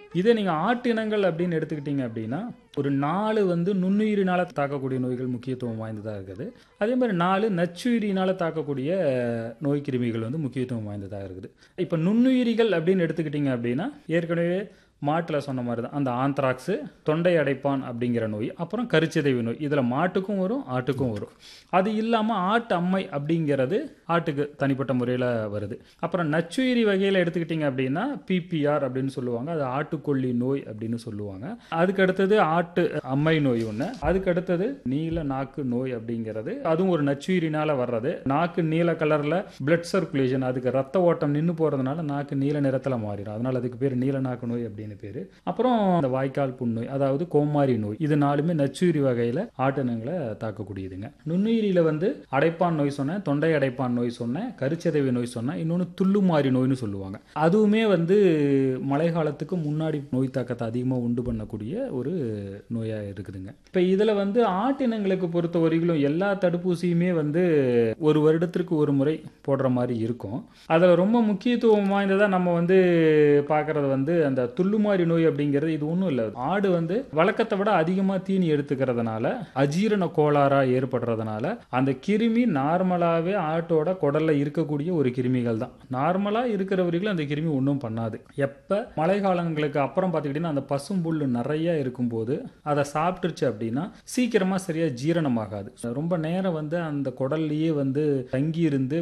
இதே நீங்கள் ஆட்டு இனங்கள் அப்படின்னு எடுத்துக்கிட்டீங்க அப்படின்னா ஒரு நாலு வந்து நுண்ணுயிரினால் தாக்கக்கூடிய நோய்கள் முக்கியத்துவம் வாய்ந்ததாக இருக்குது அதே மாதிரி நாலு நச்சுயிரினால் தாக்கக்கூடிய நோய் கிருமிகள் வந்து முக்கியத்துவம் வாய்ந்ததாக இருக்குது இப்போ நுண்ணுயிரிகள் அப்படின்னு எடுத்துக்கிட்டிங்க அப்படின்னா ஏற்கனவே மாட்டில் சொன்ன மாதிரி தான் அந்த ஆந்த்ராக்ஸு தொண்டை அடைப்பான் அப்படிங்கிற நோய் அப்புறம் கருச்சிதைவு நோய் இதில் மாட்டுக்கும் வரும் ஆட்டுக்கும் வரும் அது இல்லாமல் ஆட்டு அம்மை அப்படிங்கிறது ஆட்டுக்கு தனிப்பட்ட முறையில் வருது அப்புறம் நச்சுயிரி வகையில் எடுத்துக்கிட்டிங்க அப்படின்னா பிபிஆர் அப்படின்னு சொல்லுவாங்க அது ஆட்டுக்கொல்லி நோய் அப்படின்னு சொல்லுவாங்க அதுக்கு அடுத்தது ஆட்டு அம்மை நோய் ஒன்று அதுக்கு அடுத்தது நீல நாக்கு நோய் அப்படிங்கிறது அதுவும் ஒரு நச்சுயிரினால் வர்றது நாக்கு நீல கலரில் பிளட் சர்க்குலேஷன் அதுக்கு ரத்த ஓட்டம் நின்று போகிறதுனால நாக்கு நீல நிறத்தில் மாறிடும் அதனால் அதுக்கு பேர் நீல நாக்கு நோய் அப்படின்னு பேர் அப்புறம் அந்த வாய்க்கால் புண்ணோய் அதாவது கோமாரி நோய் இது நாலுமே நச்சுயிரி வகையில் ஆட்டினங்களை தாக்கக்கூடியதுங்க நுண்ணுயிரியில் வந்து அடைப்பான் நோய் சொன்னேன் தொண்டை அடைப்பான் நோய் சொன்னேன் கருச்சதவி நோய் சொன்னேன் இன்னொன்று துள்ளுமாறி நோய்னு சொல்லுவாங்க அதுவுமே வந்து மழை காலத்துக்கு முன்னாடி நோய் தாக்கத்தை அதிகமாக உண்டு பண்ணக்கூடிய ஒரு நோயாக இருக்குதுங்க இப்போ இதில் வந்து ஆட்டினங்களுக்கு பொறுத்த வரையிலும் எல்லா தடுப்பூசியுமே வந்து ஒரு வருடத்திற்கு ஒரு முறை போடுற மாதிரி இருக்கும் அதில் ரொம்ப முக்கியத்துவம் வாய்ந்ததாக நம்ம வந்து பார்க்குறது வந்து அந்த துள்ளுமாறி நோய் அப்படிங்கிறது இது ஒன்றும் இல்லை ஆடு வந்து வழக்கத்தை விட அதிகமாக தீனி எடுத்துக்கிறதுனால அஜீரண கோளாறா ஏற்படுறதுனால அந்த கிருமி நார்மலாகவே ஆட்டோட குடல்ல இருக்கக்கூடிய ஒரு கிருமிகள் தான் நார்மலாக இருக்கிறவர்களும் அந்த கிருமி ஒன்றும் பண்ணாது எப்போ மழை காலங்களுக்கு அப்புறம் பார்த்துக்கிட்டிங்கன்னா அந்த பசும்புல் நிறைய இருக்கும்போது அதை சாப்பிட்டுருச்சு அப்படின்னா சீக்கிரமாக சரியாக ஜீரணமாகாது ரொம்ப நேரம் வந்து அந்த குடல்லையே வந்து தங்கி இருந்து